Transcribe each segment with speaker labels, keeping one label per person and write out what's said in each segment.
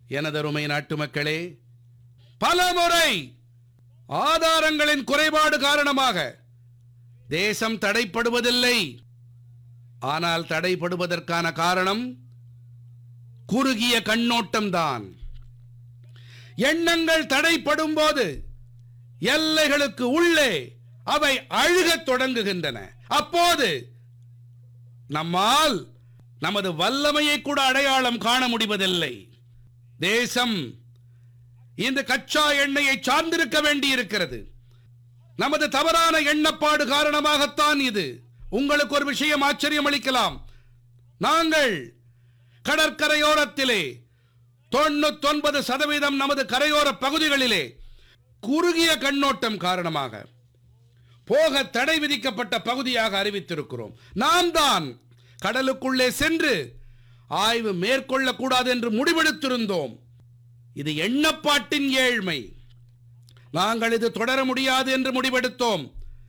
Speaker 1: எனதருமை நாட்டு மக்களே பலமுறை ஆதாரங்களின் குறைபாடு காரணமாக தேசம் தடைப்படுவதில்லை ஆனால் தடைப்படுவதற்கான காரணம் குறுகிய கண்ணோட்டம்தான் எண்ணங்கள் தடைப்படும் போது எல்லைகளுக்கு உள்ளே அவை அழுகத் தொடங்குகின்றன அப்போது நம்மால் நமது வல்லமையை கூட அடையாளம் காண முடிவதில்லை தேசம் இந்த கச்சா எண்ணெயை சார்ந்திருக்க வேண்டியிருக்கிறது நமது தவறான எண்ணப்பாடு காரணமாகத்தான் இது உங்களுக்கு ஒரு விஷயம் ஆச்சரியம் அளிக்கலாம் நாங்கள் கடற்கரையோரத்திலே தொண்ணூத்தொன்பது சதவீதம் நமது கரையோர பகுதிகளிலே குறுகிய கண்ணோட்டம் காரணமாக போக தடை விதிக்கப்பட்ட பகுதியாக அறிவித்திருக்கிறோம் நாம் தான் கடலுக்குள்ளே சென்று ஆய்வு மேற்கொள்ளக்கூடாது என்று முடிவெடுத்திருந்தோம் இது எண்ணப்பாட்டின் ஏழ்மை நாங்கள் இது தொடர முடியாது என்று முடிவெடுத்தோம்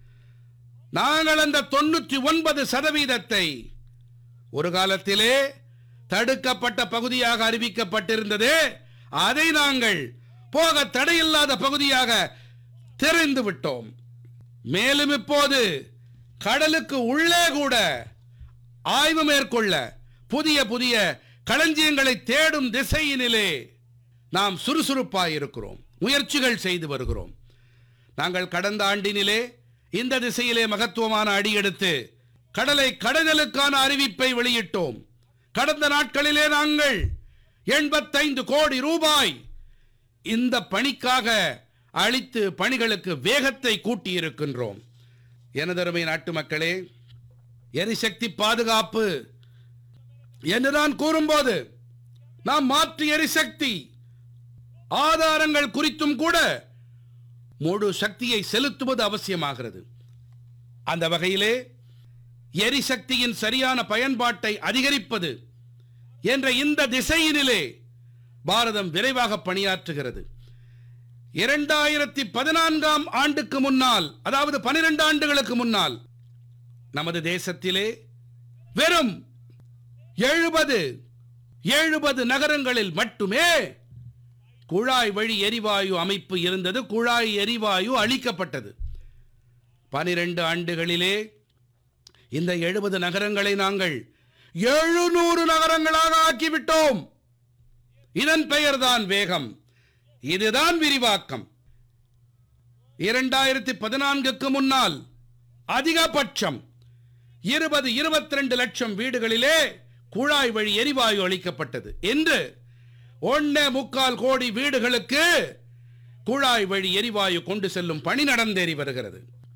Speaker 1: நாங்கள் அந்த தொண்ணூற்றி ஒன்பது சதவீதத்தை ஒரு காலத்திலே தடுக்கப்பட்ட பகுதியாக அறிவிக்கப்பட்டிருந்ததே அதை நாங்கள் போக தடையில்லாத பகுதியாக தெரிந்து விட்டோம் மேலும் இப்போது கடலுக்கு உள்ளே கூட ஆய்வு மேற்கொள்ள புதிய புதிய களஞ்சியங்களை தேடும் திசையினிலே நாம் சுறுசுறுப்பாயிருக்கிறோம் முயற்சிகள் செய்து வருகிறோம் நாங்கள் கடந்த ஆண்டினிலே இந்த திசையிலே மகத்துவமான அடியெடுத்து கடலை கடலுக்கான அறிவிப்பை வெளியிட்டோம் கடந்த நாட்களிலே நாங்கள் எண்பத்தைந்து கோடி ரூபாய் இந்த பணிக்காக அளித்து பணிகளுக்கு வேகத்தை கூட்டியிருக்கின்றோம் எனதருமை நாட்டு மக்களே எரிசக்தி பாதுகாப்பு என்று நான் கூறும்போது நாம் மாற்று எரிசக்தி ஆதாரங்கள் குறித்தும் கூட முழு சக்தியை செலுத்துவது அவசியமாகிறது அந்த வகையிலே எரிசக்தியின் சரியான பயன்பாட்டை அதிகரிப்பது என்ற இந்த திசையினிலே பாரதம் விரைவாக பணியாற்றுகிறது இரண்டாயிரத்தி பதினான்காம் ஆண்டுக்கு முன்னால் அதாவது பனிரெண்டு ஆண்டுகளுக்கு முன்னால் நமது தேசத்திலே வெறும் எழுபது எழுபது நகரங்களில் மட்டுமே குழாய் வழி எரிவாயு அமைப்பு இருந்தது குழாய் எரிவாயு அளிக்கப்பட்டது பனிரெண்டு ஆண்டுகளிலே இந்த எழுபது நகரங்களை நாங்கள் எழுநூறு நகரங்களாக ஆக்கிவிட்டோம் இதன் பெயர்தான் வேகம் இதுதான் விரிவாக்கம் இரண்டாயிரத்தி பதினான்குக்கு முன்னால் அதிகபட்சம் இருபது இருபத்தி ரெண்டு லட்சம் வீடுகளிலே குழாய் வழி எரிவாயு அளிக்கப்பட்டது என்று ஒன்னே முக்கால் கோடி வீடுகளுக்கு குழாய் வழி எரிவாயு கொண்டு செல்லும் பணி நடந்தேறி வருகிறது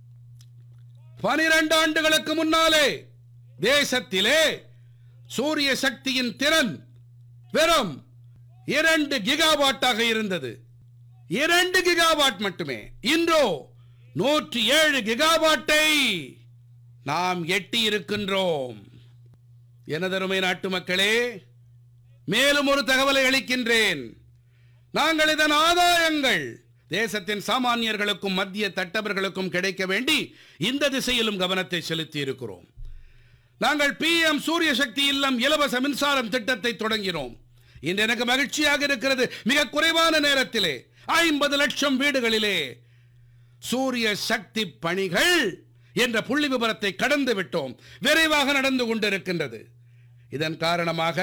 Speaker 1: பனிரெண்டு ஆண்டுகளுக்கு முன்னாலே தேசத்திலே சூரிய சக்தியின் திறன் வெறும் இரண்டு கிகாவாட்டாக இருந்தது இரண்டு கிகாவாட் மட்டுமே இன்றோ நூற்றி ஏழு கிகாவாட்டை நாம் எட்டி இருக்கின்றோம் எனதருமை நாட்டு மக்களே மேலும் ஒரு தகவலை அளிக்கின்றேன் நாங்கள் இதன் ஆதாயங்கள் தேசத்தின் சாமானியர்களுக்கும் மத்திய தட்டவர்களுக்கும் கிடைக்க வேண்டி இந்த திசையிலும் கவனத்தை செலுத்தி இருக்கிறோம் நாங்கள் பி எம் சூரிய சக்தி இல்லம் இலவச மின்சாரம் திட்டத்தை தொடங்கினோம் இன்று எனக்கு மகிழ்ச்சியாக இருக்கிறது மிக குறைவான நேரத்திலே ஐம்பது லட்சம் வீடுகளிலே சூரிய சக்தி பணிகள் என்ற புள்ளி விவரத்தை கடந்து விட்டோம் விரைவாக நடந்து கொண்டிருக்கின்றது இதன் காரணமாக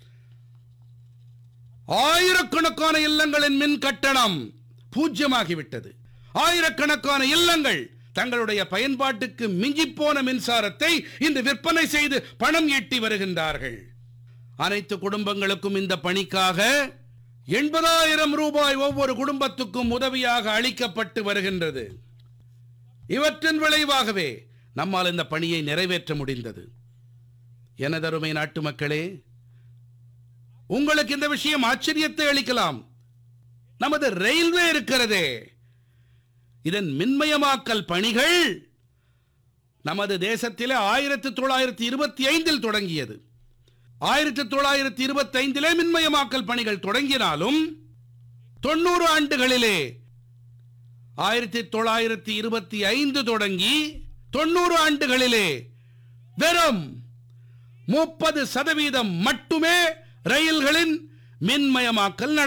Speaker 1: ஆயிரக்கணக்கான இல்லங்களின் மின் கட்டணம் பூஜ்யமாகிவிட்டது ஆயிரக்கணக்கான இல்லங்கள் தங்களுடைய பயன்பாட்டுக்கு மிஞ்சிப்போன மின்சாரத்தை இன்று விற்பனை செய்து பணம் ஈட்டி வருகின்றார்கள் அனைத்து குடும்பங்களுக்கும் இந்த பணிக்காக எண்பதாயிரம் ரூபாய் ஒவ்வொரு குடும்பத்துக்கும் உதவியாக அளிக்கப்பட்டு வருகின்றது இவற்றின் விளைவாகவே நம்மால் இந்த பணியை நிறைவேற்ற முடிந்தது எனதருமை நாட்டு மக்களே உங்களுக்கு இந்த விஷயம் ஆச்சரியத்தை அளிக்கலாம் நமது ரயில்வே இருக்கிறதே இதன் மின்மயமாக்கல் பணிகள் நமது தேசத்திலே ஆயிரத்தி தொள்ளாயிரத்தி இருபத்தி ஐந்தில் தொடங்கியது ஆயிரத்தி தொள்ளாயிரத்தி இருபத்தி ஐந்திலே மின்மயமாக்கல் பணிகள் தொடங்கினாலும் தொண்ணூறு ஆண்டுகளிலே ஆயிரத்தி தொள்ளாயிரத்தி இருபத்தி ஐந்து தொடங்கி தொண்ணூறு ஆண்டுகளிலே வெறும் முப்பது சதவீதம் மட்டுமே ரயில்களின் மின்மயமாக்கல்